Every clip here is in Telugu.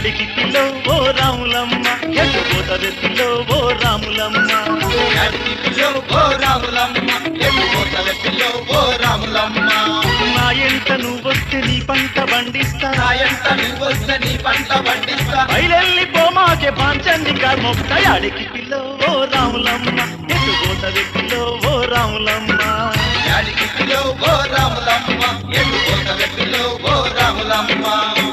యాడికి పిల్లో ఓ రాములమ్మ ఎటు పోతవే పిల్లో ఓ రాములమ్మ యాడికి పిల్లో ఓ రాములమ్మ ఎటు పోతవే పిల్లో ఓ రాములమ్మ నా ఎంట నువ్వొస్తే నీ పంట పండిస్తా నాయంత నువ్వొస్తే నీ పంట పండిస్తా బయలెల్లి పోమాకే పాంచండి కర్మొక్క యాడికి పిల్లో ఓ రాములమ్మ ఎటు పోతవే పిల్లో ఓ రాములమ్మ యాడికి పిల్లో ఓ రాములమ్మ ఎటు పోతవే పిల్లో ఓ రాములమ్మ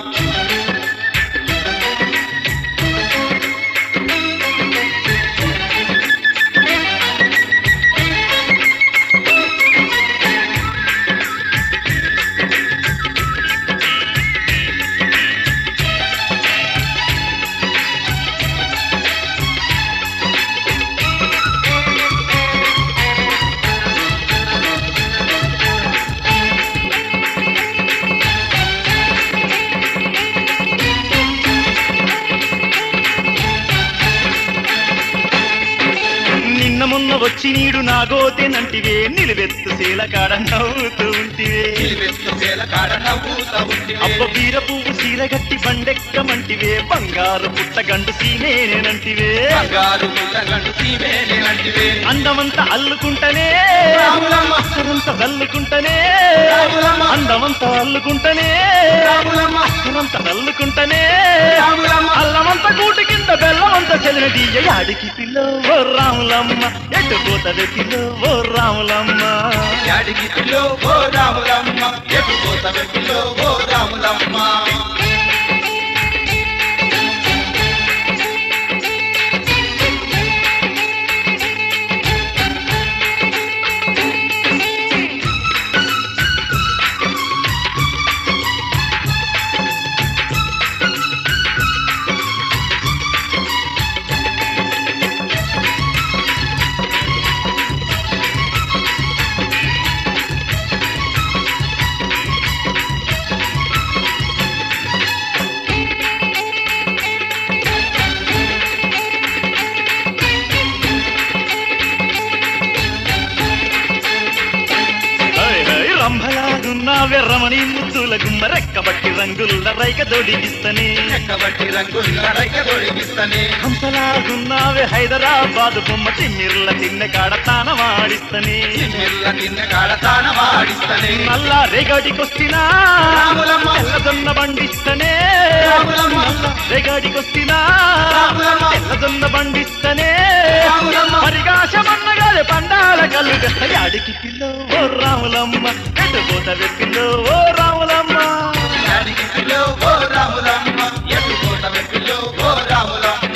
నిన్న మొన్న వచ్చి నీడు నాగోతేనంటివే నిలువెత్తు శీల కాడ నవ్వుతూ ఉంటివే నిలువెత్తు వేల కాడ నవ్వుతా ఉంటివే అబ్బ బీర పువ్వు సీరగట్టి బండెక్కమంటివే బంగారు పుట్టగండు సీనేనంటివే బంగారు పుట్టగండు సీమేనంటివే అందమంతా అల్లుకుంటనే రాములమ్మ. అసరంతా దల్లుకుంటనే రాములమ్మ. అందమంతా అల్లుకుంటనే రాములమ్మ అసరంతా దల్లుకుంటనే రాములమ్మ అల్లమంతా కూటి కింద బెల్లమంతా చెలినది యాడికి పిల్లో ఓ రాములమ్మ ఎటు పోతది పిల్లో ఓ రాములమ్మ యాడికి పిల్లో ఓ రాములమ్మ ఎటు పోతవే పిల్లో ఓ రాములమ్మ హై, హై, రంభలాగున్నావే రమణి ముద్దుల గుమ్మ రెక్కబట్టి రంగుల రైక దొడిగిస్తనే ఎక్కబట్టి రంగుల రైక తొడిగిస్తనే హంసలాగున్నావే హైదరాబాద్ బొమ్మ తిమ్మిర్ల తిన్న కాడ తానవాడిస్తనే నిన్న నిన్న కాడ తానవాడిస్తనే నల్ల రేగాడికొస్తినా రాములమ్మ. తెల్లదొన్న బండిస్తనే రాములమ్మ. నల్ల రేగాడికొస్తినా రాములమ్మ. తెల్లదొన్న బండిస్తనే రాములమ్మ. పరిగాశమన్నగాలి పండాల కళ్ళు యాడికి పిల్లో ఓ రాములమ్మ ఎటు పోతవే పిల్లో ఓ రాములమ్మ యాడికి పిల్లో ఓ రాములమ్మ ఎటు పోతవే పిల్లో ఓ రాములమ్మ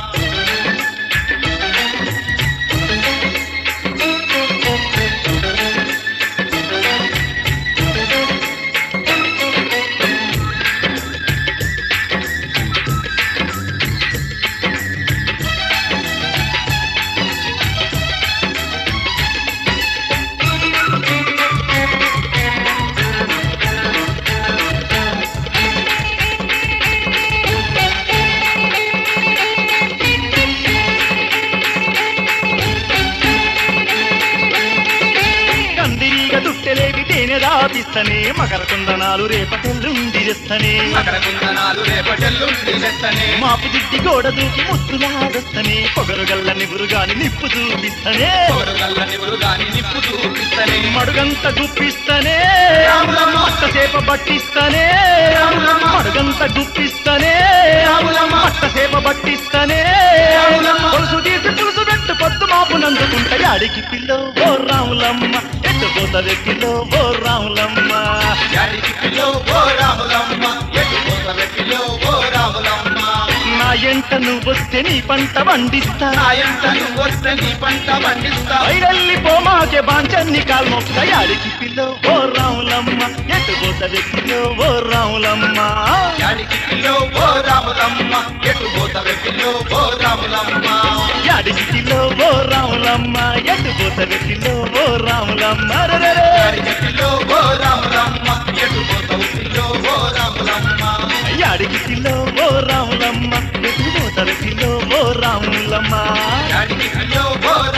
కందిరీగ దుట్టెలేవి తేనె దాపిస్తనే మకర కుందనాలు రేపటెల్లుండి చేస్తనే అక్కడ కుందనాలు రేపటెల్లుండి నెత్తనే మాపు దిద్ది గోడ దూకి ముద్దులాడొస్తనే పొగరు గల్ల నిగురుగాని నిప్పు చూపిస్తనే గల్ల నివులు గాని నిప్పు చూపిస్తనే మడుగంత గుప్పిస్తనే రాములమ్మ. పట్టసేప బట్టిస్తనే రాములమ్మ. మడుగంత గుప్పిస్తనే రాములమ్మ. పట్టసేప బట్టిస్తనే రాములమ్మ. పొలుసు తీసి పులుసు పెట్టు పొద్దు మాపు నందుకుంట యాడికి పిల్లో ఓ రాములమ్మ ఎట్టు పోతవే పిల్లో ఓ రాములమ్మ యాడికి పిల్లో ఓ రాములమ్మ ఎటు పోతవే పిల్లో ఓ రాములమ్మ నా ఎంట నువ్వొస్తే నీ పంట పండిస్తా నాయంత నువ్వొస్తే నీ పంట పండిస్తా బయలెల్లి పోమాకే బాంచన్ని కాల్మొక్క యాడికి పిల్లో ఓ రాములమ్మ ఎటు పోతవే పిల్లో ఓ రాములమ్మ యాడికి పిల్లో ఓ రాములమ్మ ఎటు పోతవే పిల్లో ఓ రాములమ్మ యాడికి పిల్లో ఓ రాములమ్మ ఎటు పోతవే పిల్లో ఓ రాములమ్మ రరరే. యాడికి పిల్లో ఓ రాములమ్మ ఎటు పోతవు పిల్లో ఓ రాములమ్మ యాడికి పిల్లో ఓ రాములమ్మ ఎటు పోతవే పిల్లో ఓ రాములమ్మ యాడికి పిల్లో ఓ